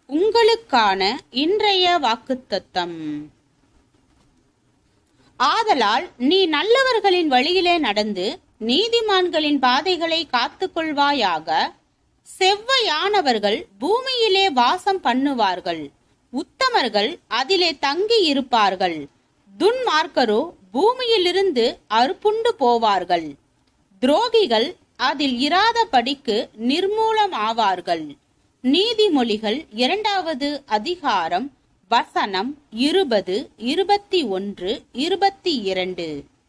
உங்களுக்கான இன்றைய வாக்குத்தத்தம் ஆதலால் நீ நல்லவர்களின் வழியிலே நடந்து நீதிமான்களின் பாதைகளை காத்துக்கொள்வாயாக செவ்வையானவர்கள் பூமியிலே வாசம் பண்ணுவார்கள் உத்தமர்கள் அதிலே தங்கி இருப்பார்கள் துன்மார்க்கரோ பூமியிலிருந்து அறுப்புண்டு போவார்கள் துரோகிகள் அதில் இராதபடிக்கு நிர்மூலம் ஆவார்கள் நீதிமொழிகள் இரண்டாவது அதிகாரம் வசனம் இருபது இருபத்தி ஒன்று இருபத்தி இரண்டு